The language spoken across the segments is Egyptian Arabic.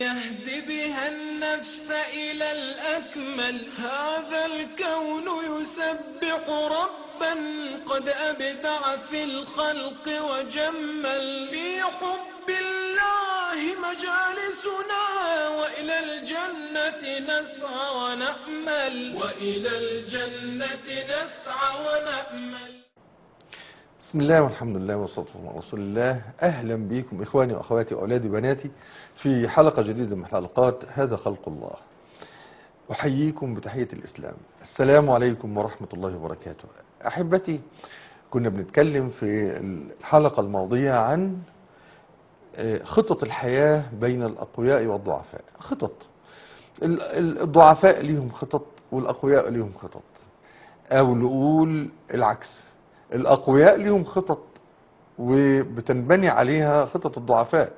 يهدي بها النفس إلى الأكمل هذا الكون يسبح ربا قد أبدع في الخلق وجمل في حب الله مجالسنا وإلى الجنة نسعى ونأمل وإلى الجنة نسعى ونأمل بسم الله والحمد لله والصلاة والسلام على رسول الله أهلا بكم إخواني وأخواتي وأولادي وبناتي في حلقة جديدة من حلقات هذا خلق الله أحييكم بتحية الإسلام السلام عليكم ورحمة الله وبركاته أحبتي كنا بنتكلم في الحلقة الماضية عن خطط الحياة بين الأقوياء والضعفاء خطط الضعفاء ليهم خطط والأقوياء ليهم خطط أو نقول العكس الأقوياء ليهم خطط وبتنبني عليها خطط الضعفاء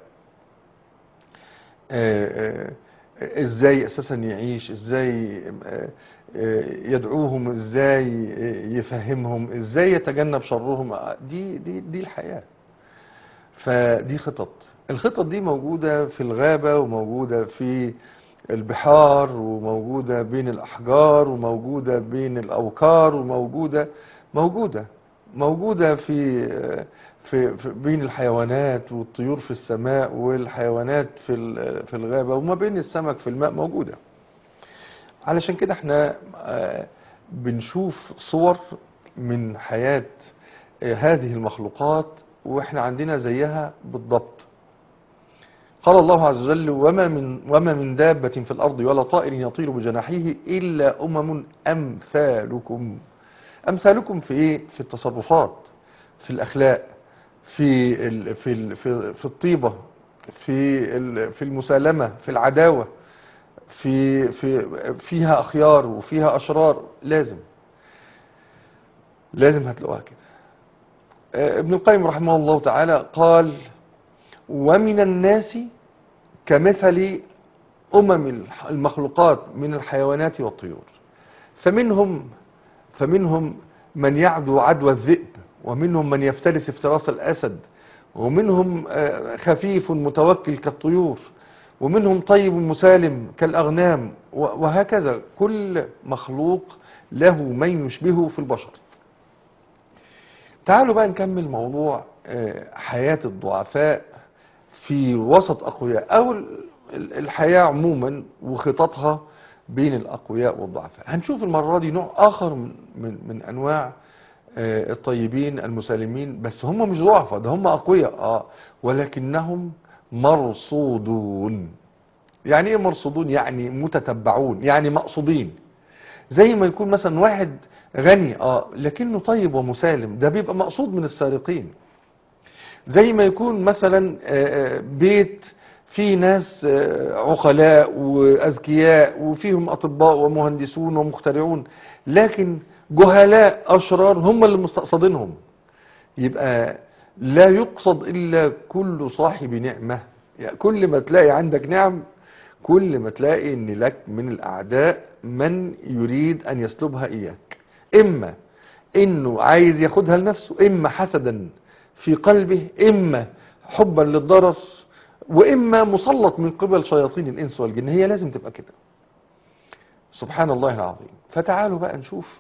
ازاي اساسا يعيش ازاي يدعوهم ازاي يفهمهم ازاي يتجنب شرهم دي دي دي الحياة فدي خطط الخطط دي موجودة في الغابة وموجودة في البحار وموجودة بين الأحجار وموجودة بين الأوكار وموجودة موجودة موجودة في في, في بين الحيوانات والطيور في السماء والحيوانات في في الغابة وما بين السمك في الماء موجودة علشان كده احنا بنشوف صور من حياة هذه المخلوقات واحنا عندنا زيها بالضبط قال الله عز وجل وما من وما من دابة في الأرض ولا طائر يطير بجناحيه إلا أمم أمثالكم أمثالكم في إيه؟ في التصرفات في الأخلاق في ال في ال في, في الطيبة في ال في المسالمة في العداوة في في فيها أخيار وفيها أشرار لازم لازم هتلاقوها كده ابن القيم رحمه الله تعالى قال ومن الناس كمثل أمم المخلوقات من الحيوانات والطيور فمنهم فمنهم من يعدو عدوى الذئب ومنهم من يفترس افتراس الأسد ومنهم خفيف متوكل كالطيور ومنهم طيب مسالم كالأغنام وهكذا كل مخلوق له من يشبهه في البشر تعالوا بقى نكمل موضوع حياة الضعفاء في وسط أقوياء أو الحياة عموما وخططها بين الأقوياء والضعفاء هنشوف المرة دي نوع آخر من, من, من أنواع الطيبين المسالمين بس هم مش ضعفاء ده هم أقوياء آه ولكنهم مرصودون يعني ايه مرصودون يعني متتبعون يعني مقصودين زي ما يكون مثلا واحد غني اه لكنه طيب ومسالم ده بيبقى مقصود من السارقين زي ما يكون مثلا بيت في ناس عقلاء وأذكياء وفيهم أطباء ومهندسون ومخترعون لكن جهلاء أشرار هم اللي مستقصدينهم يبقى لا يقصد إلا كل صاحب نعمة يعني كل ما تلاقي عندك نعم كل ما تلاقي ان لك من الأعداء من يريد أن يسلبها إياك إما إنه عايز ياخدها لنفسه إما حسدا في قلبه إما حبا للضرر وإما مسلط من قبل شياطين الإنس والجن هي لازم تبقى كده سبحان الله العظيم فتعالوا بقى نشوف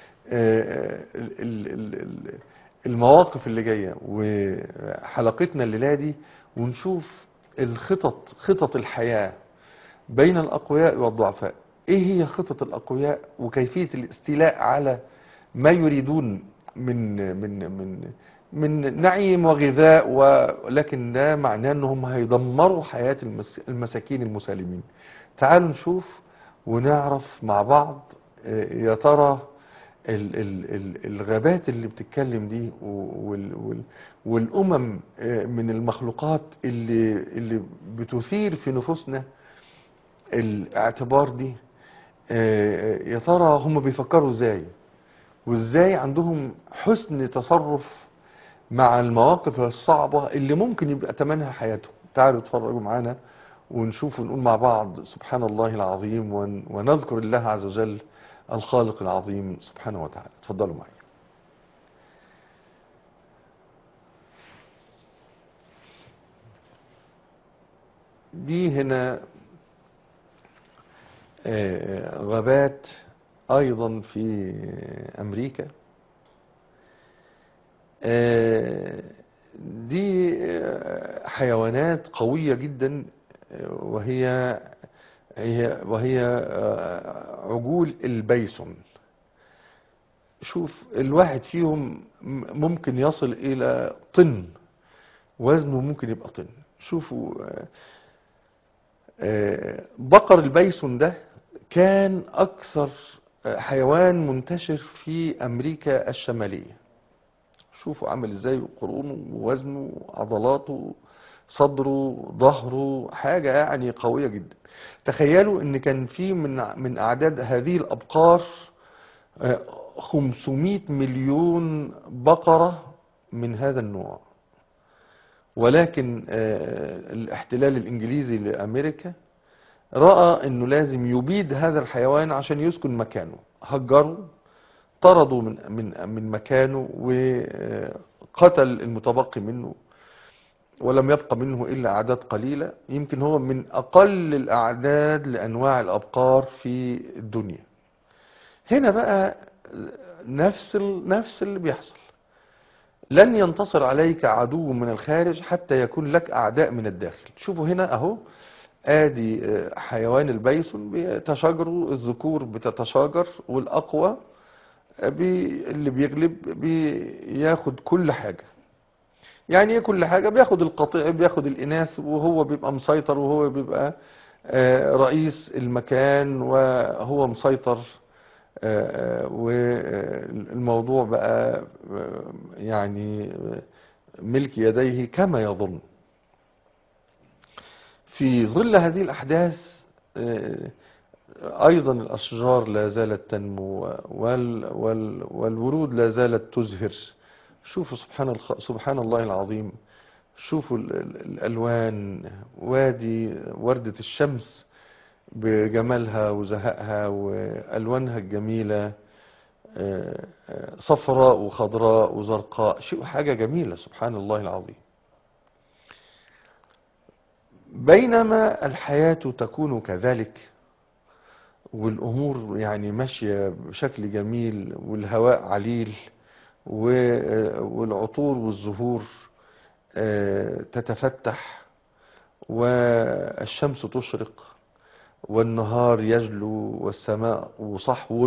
المواقف اللي جاية وحلقتنا الليلة دي ونشوف الخطط خطط الحياة بين الأقوياء والضعفاء ايه هي خطط الأقوياء وكيفية الاستيلاء على ما يريدون من من من من نعيم وغذاء ولكن ده معناه انهم هيدمروا حياة المساكين المسالمين تعالوا نشوف ونعرف مع بعض يا ترى الغابات اللي بتتكلم دي والامم من المخلوقات اللي اللي بتثير في نفوسنا الاعتبار دي يا ترى هم بيفكروا ازاي وازاي عندهم حسن تصرف مع المواقف الصعبة اللي ممكن يبقى تمنها حياتهم تعالوا اتفرجوا معانا ونشوف ونقول مع بعض سبحان الله العظيم ونذكر الله عز وجل الخالق العظيم سبحانه وتعالى اتفضلوا معي دي هنا آه، غابات أيضا في أمريكا آه، دي آه، حيوانات قوية جدا آه، وهي هي وهي آه، عجول البيسون شوف الواحد فيهم م- ممكن يصل إلى طن وزنه ممكن يبقى طن شوفوا آه، آه، بقر البيسون ده كان أكثر آه، حيوان منتشر في أمريكا الشمالية شوفوا عامل ازاي قرونه ووزنه عضلاته صدره ظهره حاجة يعني قوية جدا تخيلوا ان كان في من من اعداد هذه الابقار آه، 500 مليون بقرة من هذا النوع ولكن آه، الاحتلال الانجليزي لامريكا رأى انه لازم يبيد هذا الحيوان عشان يسكن مكانه هجروا طردوا من من من مكانه وقتل المتبقي منه ولم يبق منه الا اعداد قليله يمكن هو من اقل الاعداد لانواع الابقار في الدنيا هنا بقى نفس ال- نفس اللي بيحصل لن ينتصر عليك عدو من الخارج حتى يكون لك اعداء من الداخل شوفوا هنا اهو ادي آه، حيوان البيسون بيتشاجروا الذكور بتتشاجر والاقوى بي اللي بيغلب بياخد كل حاجة يعني ايه كل حاجة بياخد القطيع بياخد الإناث وهو بيبقى مسيطر وهو بيبقى آه، رئيس المكان وهو مسيطر آه، آه، والموضوع بقى آه، يعني ملك يديه كما يظن في ظل هذه الأحداث آه، أيضا الأشجار لا زالت تنمو وال وال والورود لا زالت تزهر شوفوا سبحان الخ... سبحان الله العظيم شوفوا ال... ال- الألوان وادي وردة الشمس بجمالها وزهقها وألوانها الجميلة آه، آه، صفراء وخضراء وزرقاء شيء حاجة جميلة سبحان الله العظيم بينما الحياة تكون كذلك والأمور يعني ماشية بشكل جميل والهواء عليل و- والعطور والزهور آه، تتفتح والشمس تشرق والنهار يجلو والسماء صحو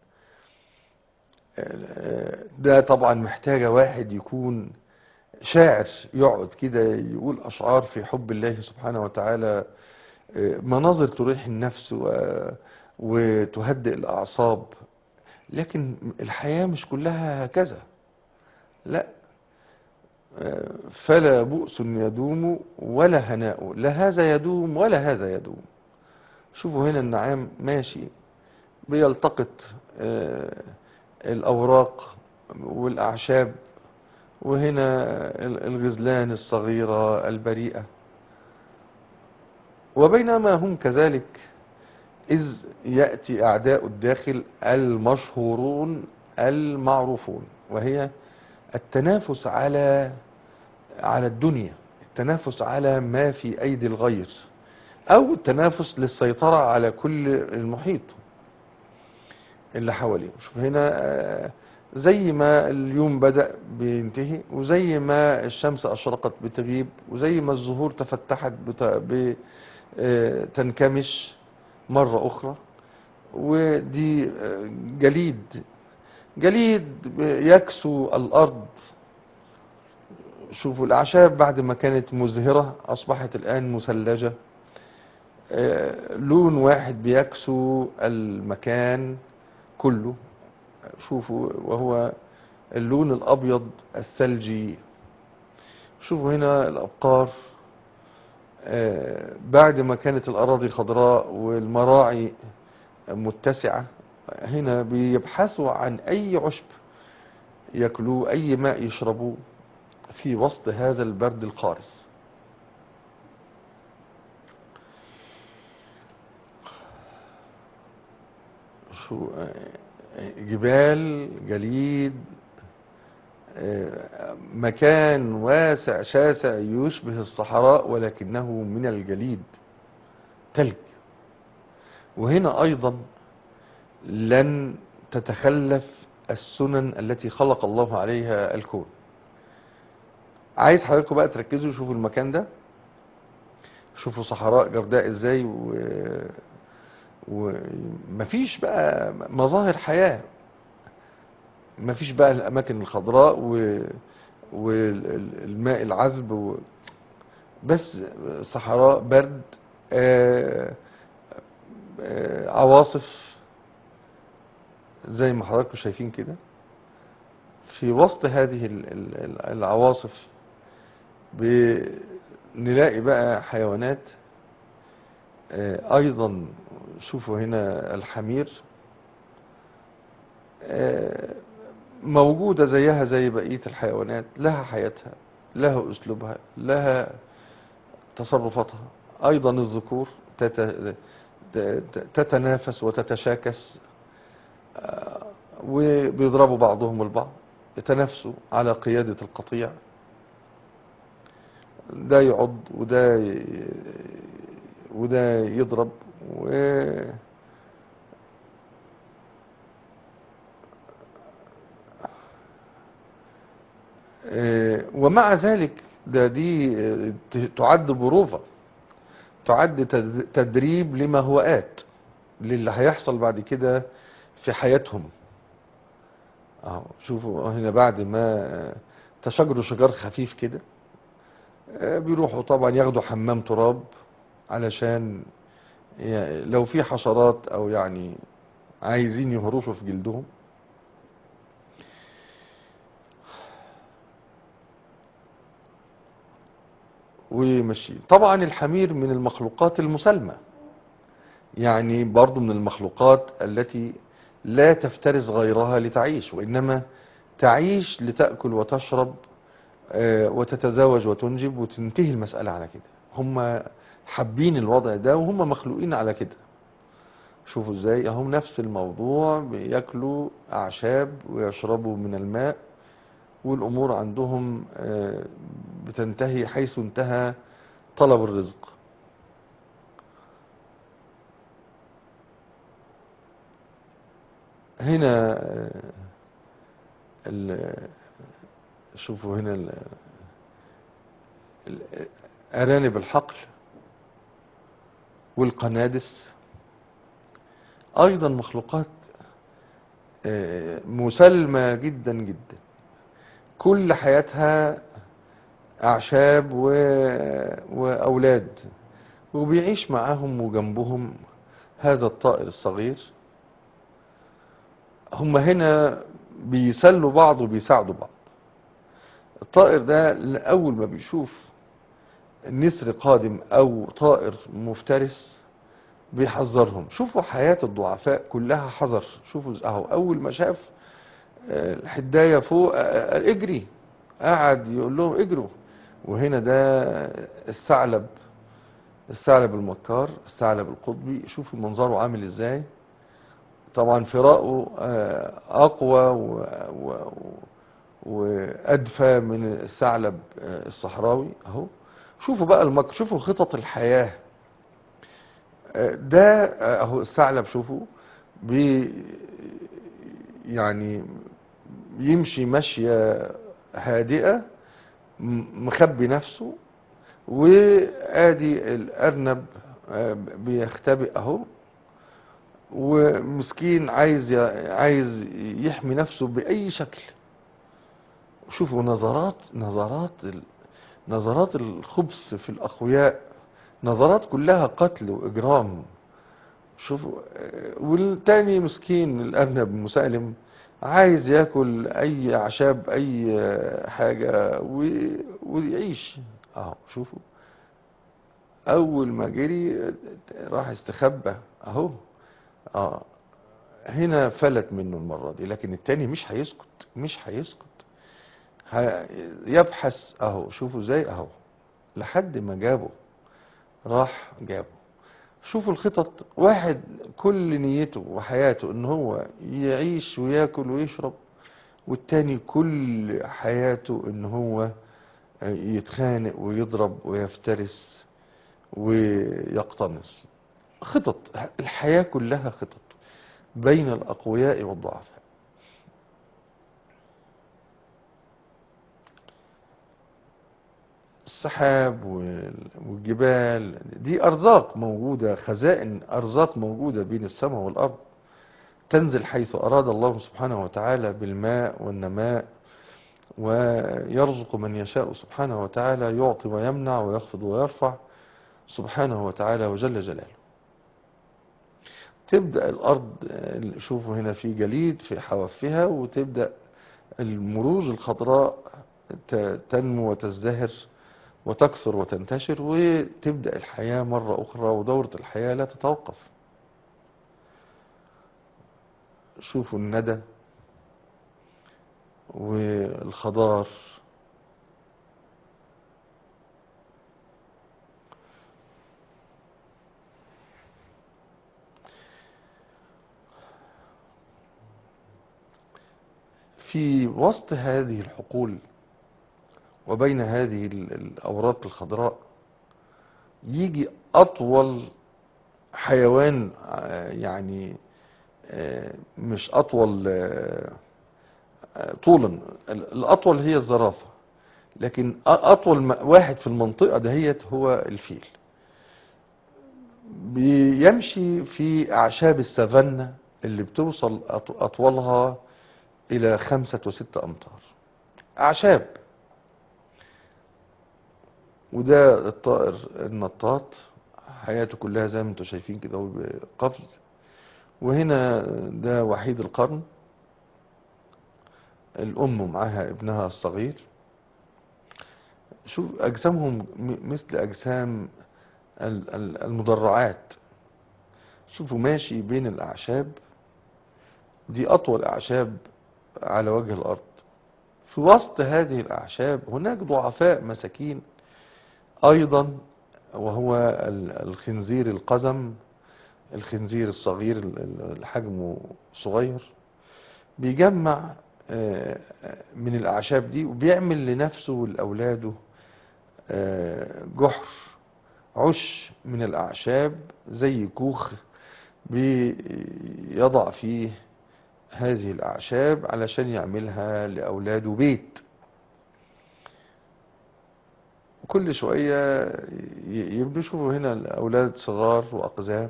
آه، ده طبعا محتاجة واحد يكون شاعر يقعد كده يقول أشعار في حب الله سبحانه وتعالى آه، مناظر تريح النفس و- وتهدئ الأعصاب لكن الحياة مش كلها هكذا لا آه، فلا بؤس يدوم ولا هناء لا هذا يدوم ولا هذا يدوم شوفوا هنا النعام ماشي بيلتقط آه، الأوراق والأعشاب وهنا ال- الغزلان الصغيرة البريئة وبينما هم كذلك إذ يأتي أعداء الداخل المشهورون المعروفون وهي التنافس على على الدنيا التنافس على ما في أيدي الغير أو التنافس للسيطرة على كل المحيط اللي حواليه شوف هنا آه، زي ما اليوم بدأ بينتهي وزي ما الشمس أشرقت بتغيب وزي ما الزهور تفتحت بت- ب- آه، تنكمش مرة أخرى ودي آه، جليد جليد يكسو الأرض شوفوا الأعشاب بعد ما كانت مزهرة أصبحت الآن مثلجة آه، لون واحد بيكسو المكان كله شوفوا وهو اللون الأبيض الثلجي شوفوا هنا الأبقار آه، بعد ما كانت الأراضي خضراء والمراعي متسعة هنا بيبحثوا عن أي عشب يأكلوه أي ماء يشربوه في وسط هذا البرد القارس شو آه، جبال جليد آه، مكان واسع شاسع يشبه الصحراء ولكنه من الجليد تلج وهنا أيضا لن تتخلف السنن التي خلق الله عليها الكون عايز حضراتكم بقى تركزوا شوفوا المكان ده شوفوا صحراء جرداء ازاي و... ومفيش بقى مظاهر حياة مفيش بقى الأماكن الخضراء و... والماء العذب و... بس صحراء برد آه... آه... عواصف زي ما حضراتكم شايفين كده في وسط هذه ال- ال- ال- العواصف بنلاقي بقى حيوانات آه، ايضا شوفوا هنا الحمير آه، موجودة زيها زي بقية الحيوانات لها حياتها لها اسلوبها لها تصرفاتها ايضا الذكور تت- ت- تتنافس وتتشاكس آه، وبيضربوا بعضهم البعض يتنافسوا على قيادة القطيع ده يعض وده ي- وده يضرب و آه، ومع ذلك ده دي آه، ت- تعد بروفة تعد تد- تدريب لما هو آت للي هيحصل بعد كده في حياتهم اهو شوفوا هنا بعد ما تشجروا شجار خفيف كده آه، بيروحوا طبعا ياخدوا حمام تراب علشان ي- لو في حشرات او يعني عايزين يهرشوا في جلدهم ومشي طبعا الحمير من المخلوقات المسالمة يعني برضو من المخلوقات التي لا تفترس غيرها لتعيش وإنما تعيش لتأكل وتشرب آه، وتتزوج وتنجب وتنتهي المسألة على كده هم حابين الوضع ده وهم مخلوقين على كده شوفوا ازاي هم نفس الموضوع بياكلوا أعشاب ويشربوا من الماء والأمور عندهم آه، بتنتهي حيث انتهى طلب الرزق هنا آه، ال- شوفوا هنا ال- ال- أرانب الحقل والقنادس أيضا مخلوقات آه، مسالمة جدا جدا كل حياتها أعشاب و... وأولاد وبيعيش معاهم وجنبهم هذا الطائر الصغير هم هنا بيسلوا بعض وبيساعدوا بعض الطائر ده أول ما بيشوف نسر قادم أو طائر مفترس بيحذرهم شوفوا حياة الضعفاء كلها حذر شوفوا اهو أول ما شاف آه، الحداية فوق آه، آه، اجري قعد يقول لهم اجروا وهنا ده الثعلب الثعلب المكار الثعلب القطبي شوفوا منظره عامل ازاي طبعا فراقه آه، اقوى و- و- وادفى من الثعلب آه، الصحراوي اهو شوفوا بقى المك شوفوا خطط الحياة آه، ده آه، اهو الثعلب شوفوا بي يعني يمشي مشية هادئة م- مخبي نفسه وادي الارنب آه، بيختبئ اهو ومسكين عايز ي- عايز يحمي نفسه باي شكل شوفوا نظرات نظرات ال- نظرات الخبث في الاقوياء نظرات كلها قتل واجرام شوفوا آه، والتاني مسكين الارنب المسالم عايز ياكل اي اعشاب اي آه، حاجه و- ويعيش اهو شوفوا اول ما جري آه، راح استخبى اهو اه هنا فلت منه المره دي لكن التاني مش هيسكت مش هيسكت ه- يبحث اهو شوفوا ازاي اهو لحد ما جابه راح جابه شوفوا الخطط واحد كل نيته وحياته ان هو يعيش وياكل ويشرب والتاني كل حياته ان هو يتخانق ويضرب ويفترس ويقتنص خطط الحياة كلها خطط بين الأقوياء والضعفاء السحاب وال- والجبال دي أرزاق موجودة خزائن أرزاق موجودة بين السماء والأرض تنزل حيث أراد الله سبحانه وتعالى بالماء والنماء ويرزق من يشاء سبحانه وتعالى يعطي ويمنع ويخفض ويرفع سبحانه وتعالى وجل جلاله تبدأ الأرض آه، شوفوا هنا في جليد في حوافها وتبدأ المروج الخضراء ت- تنمو وتزدهر وتكثر وتنتشر وتبدأ الحياة مرة أخرى ودورة الحياة لا تتوقف شوفوا الندى والخضار في وسط هذه الحقول وبين هذه ال- الأوراق الخضراء يجي أطول حيوان آه، يعني آه، مش أطول آه، آه، طولا ال- الأطول هي الزرافة لكن أ- أطول م- واحد في المنطقة دهيت هو الفيل بيمشي في أعشاب السافانا اللي بتوصل أط- أطولها إلى خمسة وستة أمتار أعشاب وده الطائر النطاط حياته كلها زي ما انتم شايفين كده هو بقفز وهنا ده وحيد القرن الأم معاها ابنها الصغير شوف أجسامهم م- مثل أجسام ال- ال- المدرعات شوفوا ماشي بين الأعشاب دي أطول أعشاب على وجه الأرض في وسط هذه الأعشاب هناك ضعفاء مساكين أيضا وهو ال- الخنزير القزم الخنزير الصغير ال- ال- اللي حجمه صغير بيجمع آه، من الأعشاب دي وبيعمل لنفسه ولأولاده آه، جحر عش من الأعشاب زي كوخ بيضع فيه هذه الأعشاب علشان يعملها لأولاده بيت كل شوية ي- يبدو شوفوا هنا الأولاد صغار وأقزام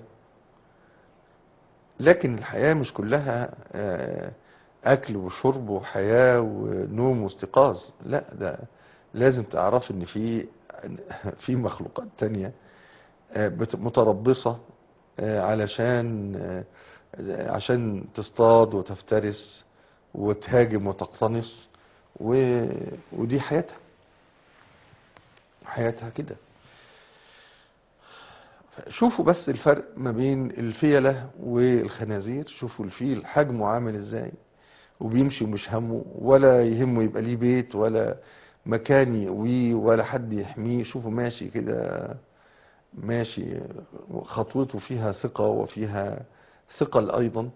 لكن الحياة مش كلها آه، أكل وشرب وحياة ونوم واستيقاظ لا ده لازم تعرف إن في في مخلوقات تانية آه، بت- متربصة آه، علشان آه، عشان تصطاد وتفترس وتهاجم وتقتنص و... ودي حياتها حياتها كده شوفوا بس الفرق ما بين الفيلة والخنازير شوفوا الفيل حجمه عامل ازاي وبيمشي ومش همه ولا يهمه يبقى ليه بيت ولا مكان يقويه ولا حد يحميه شوفوا ماشي كده ماشي خطوته فيها ثقة وفيها ثقل أيضا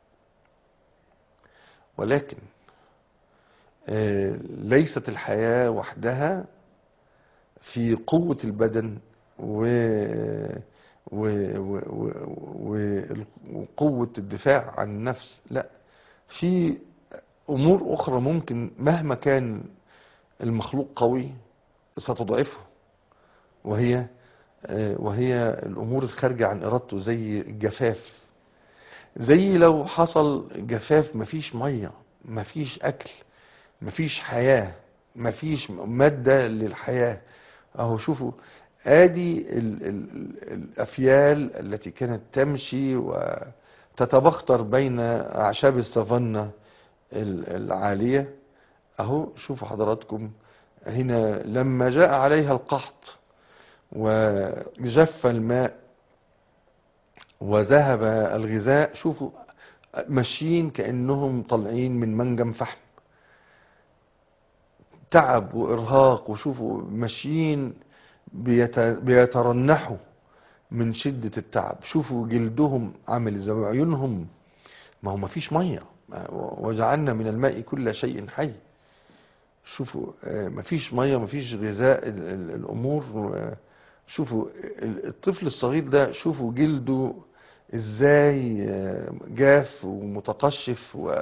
ولكن آه، ليست الحياة وحدها في قوة البدن و و و و وقوة الدفاع عن النفس لا في أمور أخرى ممكن مهما كان المخلوق قوي ستضعفه وهي آه، وهي الأمور الخارجة عن إرادته زي الجفاف زي لو حصل جفاف مفيش مية مفيش أكل مفيش حياة مفيش مادة للحياة أهو شوفوا آدي ال ال الأفيال التي كانت تمشي وتتبختر بين أعشاب السافانا ال- العالية أهو شوفوا حضراتكم هنا لما جاء عليها القحط وجف الماء وذهب الغذاء شوفوا ماشيين كأنهم طالعين من منجم فحم تعب وإرهاق وشوفوا ماشيين بيت- بيترنحوا من شدة التعب شوفوا جلدهم عامل ازاي وعيونهم ما هو ما فيش مية وجعلنا من الماء كل شيء حي شوفوا آه، ما فيش مية ما فيش غذاء ال- ال- الأمور آه، شوفوا ال- الطفل الصغير ده شوفوا جلده ازاي آه، جاف ومتقشف و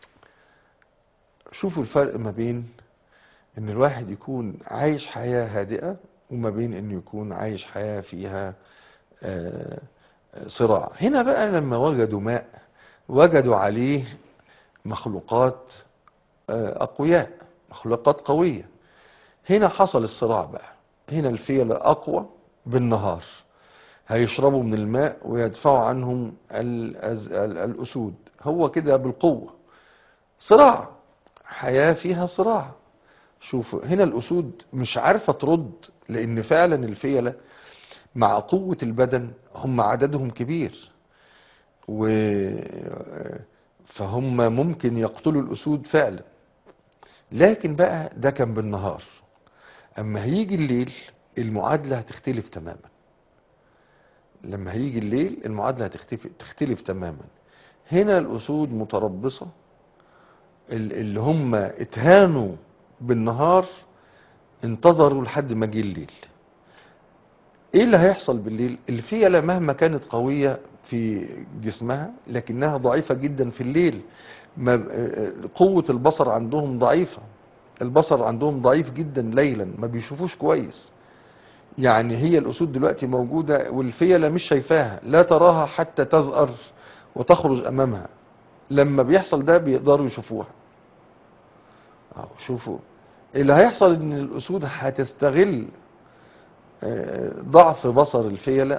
شوفوا الفرق ما بين ان الواحد يكون عايش حياة هادئة وما بين انه يكون عايش حياة فيها آه، آه، صراع هنا بقى لما وجدوا ماء وجدوا عليه مخلوقات آه، أقوياء مخلوقات قوية هنا حصل الصراع بقى هنا الفيلة أقوى بالنهار هيشربوا من الماء ويدفعوا عنهم الأز- ال- الأسود هو كده بالقوة صراع حياة فيها صراع شوفوا هنا الأسود مش عارفة ترد لأن فعلا الفيلة مع قوة البدن هم عددهم كبير و فهم ممكن يقتلوا الأسود فعلا لكن بقى ده كان بالنهار أما هيجي الليل المعادلة هتختلف تماما لما هيجي الليل المعادلة هتختلف تختلف تماما هنا الأسود متربصة ال- اللي هم اتهانوا بالنهار انتظروا لحد ما جه الليل ايه اللي هيحصل بالليل الفيلة مهما كانت قوية في جسمها لكنها ضعيفة جدا في الليل ما قوة البصر عندهم ضعيفة البصر عندهم ضعيف جدا ليلا ما بيشوفوش كويس يعني هي الأسود دلوقتي موجودة والفيلة مش شايفاها لا تراها حتى تزأر وتخرج أمامها لما بيحصل ده بيقدروا يشوفوها أهو شوفوا اللي هيحصل ان الأسود هتستغل آه، ضعف بصر الفيلة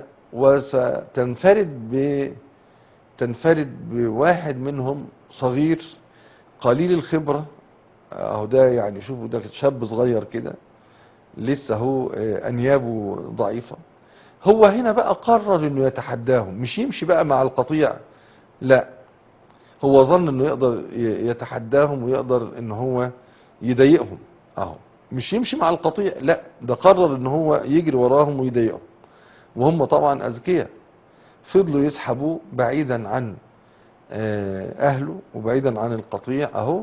وستنفرد ب تنفرد بواحد منهم صغير قليل الخبرة اهو ده يعني شوفوا ده شاب صغير كده لسه هو آه، انيابه ضعيفة هو هنا بقى قرر انه يتحداهم مش يمشي بقى مع القطيع لا هو ظن انه يقدر ي- يتحداهم ويقدر ان هو يضايقهم اهو مش يمشي مع القطيع لا ده قرر ان هو يجري وراهم ويضايقهم وهم طبعا اذكياء فضلوا يسحبوا بعيدا عن آه، اهله وبعيدا عن القطيع اهو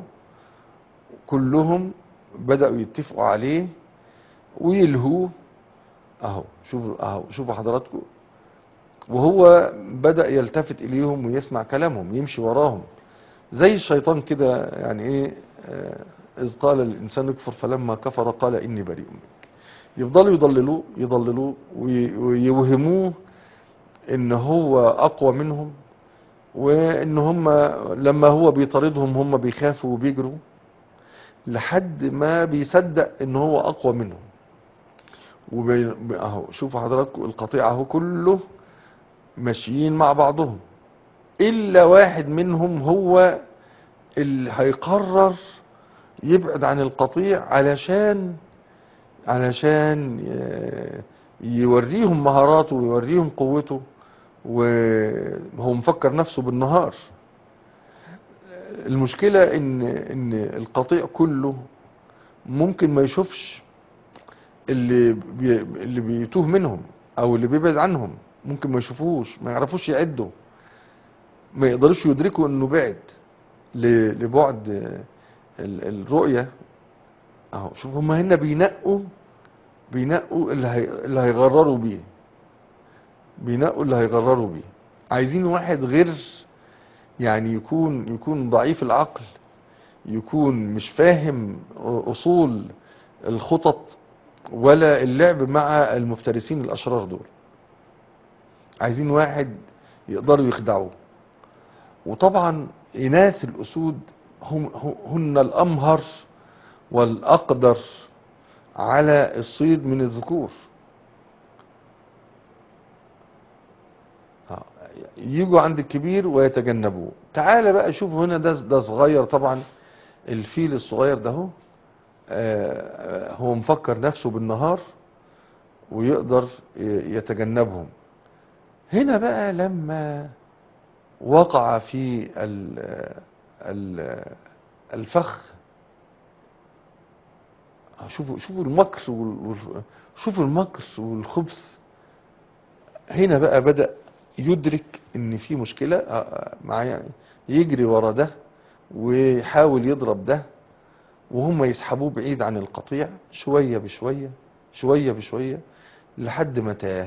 كلهم بدأوا يتفقوا عليه ويلهوه اهو شوفوا اهو شوفوا حضراتكم وهو بدأ يلتفت إليهم ويسمع كلامهم يمشي وراهم زي الشيطان كده يعني ايه آه، إذ قال الإنسان اكفر فلما كفر قال إني بريء منك يفضلوا يضللوه يضللوه وي- ويوهموه إن هو أقوى منهم وإن هم لما هو بيطاردهم هم بيخافوا وبيجروا لحد ما بيصدق إن هو أقوى منهم وبي- اهو شوفوا حضراتكم القطيع اهو كله ماشيين مع بعضهم الا واحد منهم هو اللي هيقرر يبعد عن القطيع علشان علشان ي- يوريهم مهاراته ويوريهم قوته وهو مفكر نفسه بالنهار المشكلة ان ان القطيع كله ممكن ما يشوفش اللي بي اللي بيتوه منهم او اللي بيبعد عنهم ممكن ما يشوفوش ما يعرفوش يعدوا ما يقدروش يدركوا انه بعد ل- لبعد ال- الرؤية اهو شوف هم هنا بينقوا بينقوا اللي هي اللي هيغرروا بيه بينقوا اللي هيغرروا بيه عايزين واحد غير يعني يكون يكون ضعيف العقل يكون مش فاهم اصول الخطط ولا اللعب مع المفترسين الاشرار دول عايزين واحد يقدروا يخدعوه وطبعا اناث الاسود هم هن الامهر والاقدر على الصيد من الذكور آه، يجوا عند الكبير ويتجنبوه تعال بقى شوف هنا ده ده صغير طبعا الفيل الصغير ده هو آه، هو مفكر نفسه بالنهار ويقدر ي- يتجنبهم هنا بقى لما وقع في ال- ال- الفخ شوفوا شوفوا المكر وال- وال- شوفوا المكر والخبث هنا بقى بدأ يدرك ان في مشكلة آه، معايا يجري ورا ده ويحاول يضرب ده وهم يسحبوه بعيد عن القطيع شوية بشوية شوية بشوية لحد ما تاه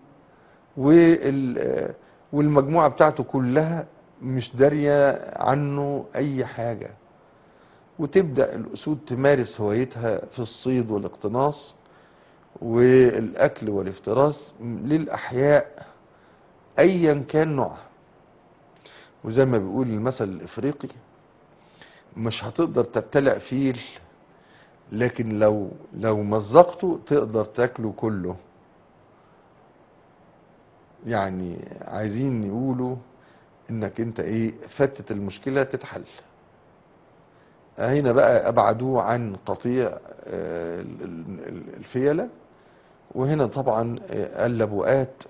وال- والمجموعة بتاعته كلها مش دارية عنه أي حاجة وتبدأ الأسود تمارس هوايتها في الصيد والاقتناص والأكل والافتراس للأحياء أيا كان نوعها وزي ما بيقول المثل الإفريقي مش هتقدر تبتلع فيل لكن لو لو مزقته تقدر تاكله كله يعني عايزين يقولوا انك انت ايه فتت المشكلة تتحل هنا بقى ابعدوه عن قطيع آه، ال- ال- ال- الفيلة وهنا طبعا آه، اللبؤات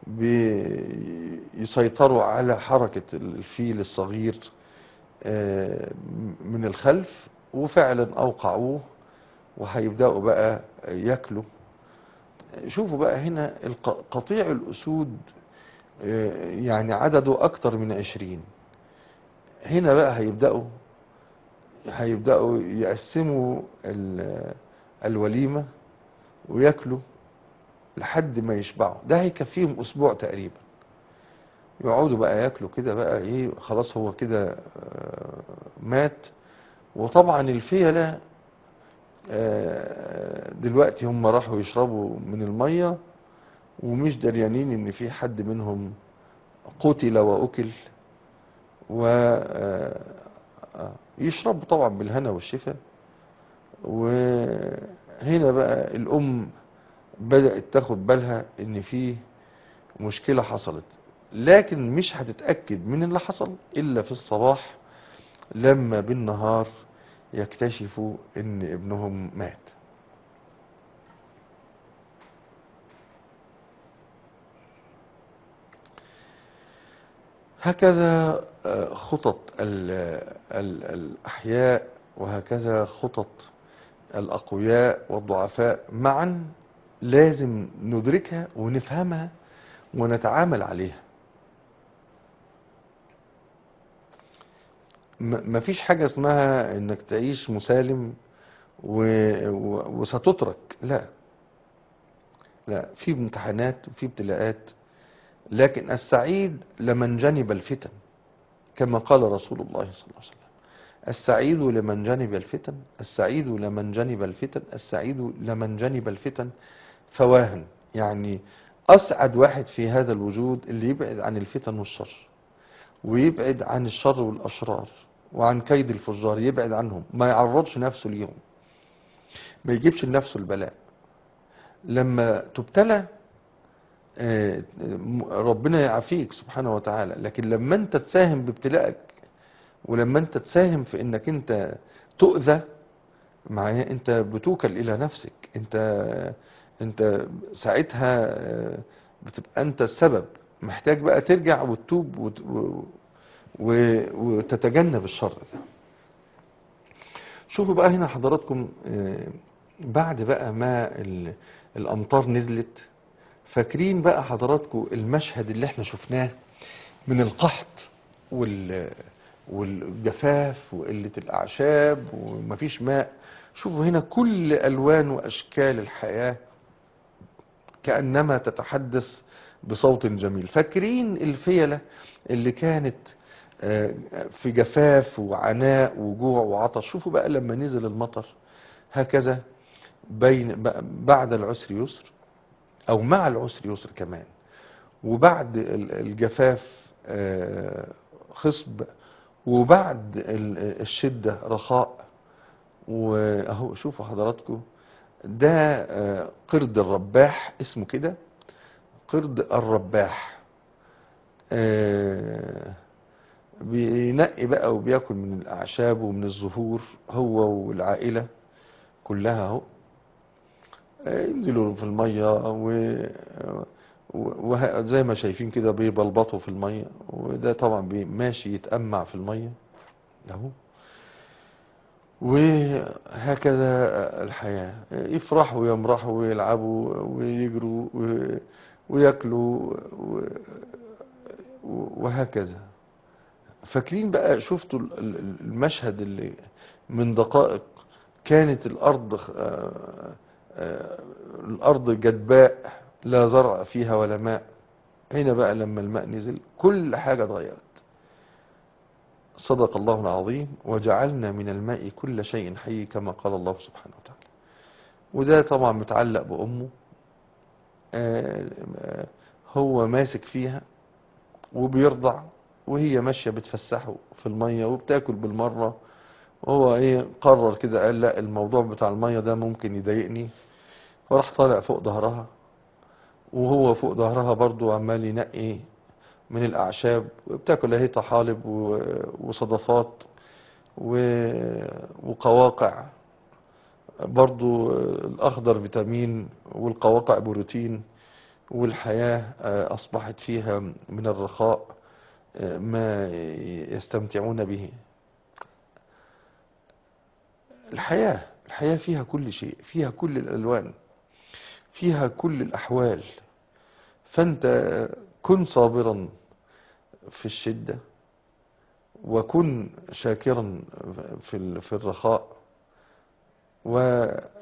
بيسيطروا على حركة الفيل الصغير آه، من الخلف وفعلا اوقعوه وهيبدأوا بقى ياكلوا شوفوا بقى هنا الق- قطيع الأسود آه، يعني عدده أكتر من عشرين هنا بقى هيبدأوا هيبدأوا يقسموا ال- الوليمة وياكلوا لحد ما يشبعوا ده هيكفيهم أسبوع تقريبا يقعدوا بقى ياكلوا كده بقى ايه خلاص هو كده آه، مات وطبعا الفيلة آه، دلوقتي هم راحوا يشربوا من المية ومش دريانين ان في حد منهم قتل واكل و آه، آه، يشربوا طبعا بالهنا والشفا وهنا بقى الام بدأت تاخد بالها ان في مشكلة حصلت لكن مش هتتأكد من اللي حصل الا في الصباح لما بالنهار يكتشفوا ان ابنهم مات هكذا آه، خطط ال- ال- الأحياء وهكذا خطط الأقوياء والضعفاء معا لازم ندركها ونفهمها ونتعامل عليها م- مفيش حاجة اسمها انك تعيش مسالم و... و... وستترك لا لا في امتحانات وفي ابتلاءات لكن السعيد لمن جنب الفتن كما قال رسول الله صلى الله عليه وسلم السعيد لمن جنب الفتن السعيد لمن جنب الفتن السعيد لمن جنب الفتن فواهن يعني أسعد واحد في هذا الوجود اللي يبعد عن الفتن والشر ويبعد عن الشر والأشرار وعن كيد الفجار يبعد عنهم ما يعرضش نفسه ليهم ما يجيبش لنفسه البلاء لما تبتلى آه، م- ربنا يعافيك سبحانه وتعالى لكن لما انت تساهم بابتلائك ولما انت تساهم في انك انت تؤذى معايا انت بتوكل الى نفسك انت انت ساعتها آه، بتبقى انت السبب محتاج بقى ترجع وتتوب وت- و- و- وتتجنب الشر ده شوفوا بقى هنا حضراتكم آه، بعد بقى ما ال- الامطار نزلت فاكرين بقى حضراتكم المشهد اللي احنا شفناه من القحط وال والجفاف وقلة الأعشاب ومفيش ماء شوفوا هنا كل ألوان وأشكال الحياة كأنما تتحدث بصوت جميل فاكرين الفيلة اللي كانت آه، في جفاف وعناء وجوع وعطش شوفوا بقى لما نزل المطر هكذا بين بعد العسر يسر او مع العسر يسر كمان وبعد ال- الجفاف آه، خصب وبعد ال- الشدة رخاء واهو شوفوا حضراتكم ده آه، قرد الرباح اسمه كده قرد الرباح آه، بينقي بقى وبياكل من الاعشاب ومن الزهور هو والعائلة كلها اهو ينزلوا في المية و وه- زي ما شايفين كده بيبلبطوا في المية وده طبعا بي- ماشي يتأمع في المية اهو وهكذا الحياة يفرحوا ويمرحوا ويلعبوا ويجروا و- وياكلوا و- وهكذا فاكرين بقى شفتوا ال- ال- المشهد اللي من دقائق كانت الأرض آه، آه، الأرض جدباء لا زرع فيها ولا ماء هنا بقى لما الماء نزل كل حاجة اتغيرت صدق الله العظيم وجعلنا من الماء كل شيء حي كما قال الله سبحانه وتعالى وده طبعا متعلق بأمه آه، آه، هو ماسك فيها وبيرضع وهي ماشية بتفسحه في المية وبتاكل بالمرة وهو ايه قرر كده قال لا الموضوع بتاع المية ده ممكن يضايقني وراح طالع فوق ظهرها وهو فوق ظهرها برضو عمال ينقي من الأعشاب وبتاكل اهي طحالب و- وصدفات و- وقواقع برضو الأخضر فيتامين والقواقع بروتين والحياة آه، أصبحت فيها من الرخاء آه، ما يستمتعون به الحياة الحياة فيها كل شيء فيها كل الألوان فيها كل الأحوال فأنت كن صابرا في الشدة وكن شاكرا في ال- في الرخاء و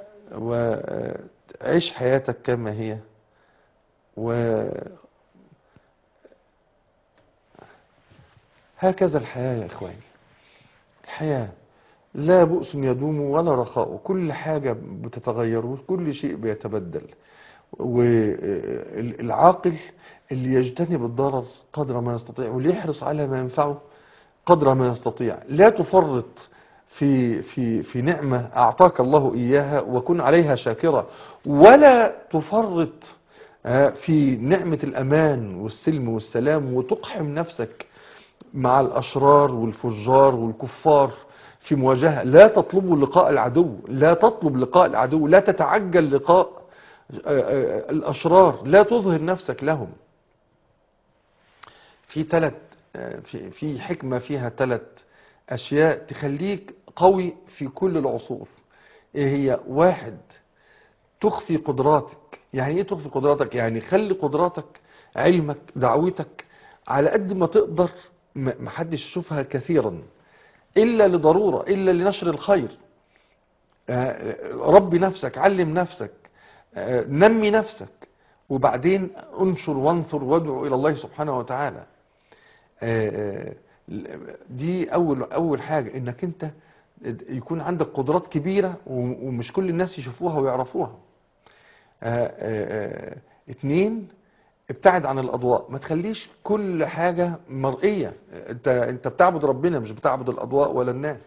وعيش حياتك كما هي و هكذا الحياة يا إخواني الحياة لا بؤس يدوم ولا رخاء كل حاجة بتتغير وكل شيء بيتبدل والعاقل اللي يجتنب الضرر قدر ما يستطيع واللي يحرص على ما ينفعه قدر ما يستطيع لا تفرط في في في نعمة أعطاك الله إياها وكن عليها شاكرا ولا تفرط آه، في نعمة الأمان والسلم والسلام وتقحم نفسك مع الأشرار والفجار والكفار في مواجهة لا تطلبوا لقاء العدو لا تطلب لقاء العدو لا تتعجل لقاء آه، آه، الأشرار لا تظهر نفسك لهم في ثلاث في في حكمة فيها ثلاث أشياء تخليك قوي في كل العصور إيه هي واحد تخفي قدراتك يعني ايه تخفي قدراتك يعني خلي قدراتك علمك دعوتك على قد ما تقدر ما ما حدش يشوفها كثيرا إلا لضرورة إلا لنشر الخير آه، ربي نفسك علم نفسك آه، نمي نفسك وبعدين انشر وانثر وادعو إلى الله سبحانه وتعالى آه، دي اول اول حاجه انك انت يكون عندك قدرات كبيره و- ومش كل الناس يشوفوها ويعرفوها آه، آه، آه، اتنين ابتعد عن الاضواء ما تخليش كل حاجه مرئيه انت انت بتعبد ربنا مش بتعبد الاضواء ولا الناس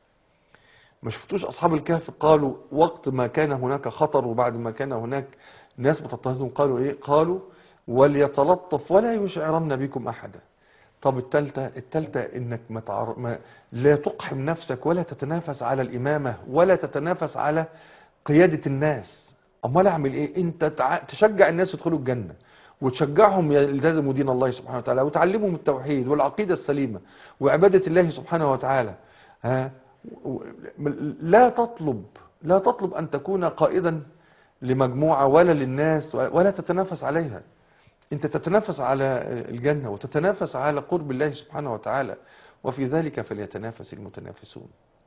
ما شفتوش اصحاب الكهف قالوا وقت ما كان هناك خطر وبعد ما كان هناك ناس بتضطهدهم قالوا ايه قالوا وليتلطف ولا يشعرن بكم احدا طب التالتة التالتة انك ما تعر... ما لا تقحم نفسك ولا تتنافس على الامامة ولا تتنافس على قيادة الناس امال اعمل ايه انت تع... تشجع الناس يدخلوا الجنة وتشجعهم يلتزموا دين الله سبحانه وتعالى وتعلمهم التوحيد والعقيدة السليمة وعبادة الله سبحانه وتعالى ها و- لا تطلب لا تطلب ان تكون قائدا لمجموعة ولا للناس ولا تتنافس عليها انت تتنافس على الجنة وتتنافس على قرب الله سبحانه وتعالى وفي ذلك فليتنافس المتنافسون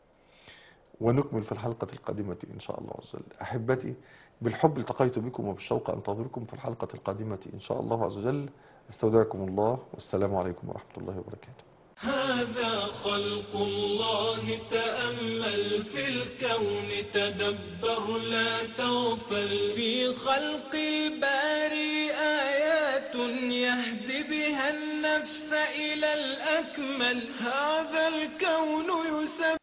ونكمل في الحلقة القادمة إن شاء الله عز وجل أحبتي بالحب التقيت بكم وبالشوق أنتظركم في الحلقة القادمة إن شاء الله عز وجل استودعكم الله والسلام عليكم ورحمة الله وبركاته هذا خلق الله تأمل في الكون تدبر لا تغفل في خلق الباري آيات يهدي بها النفس إلى الأكمل هذا الكون يسبح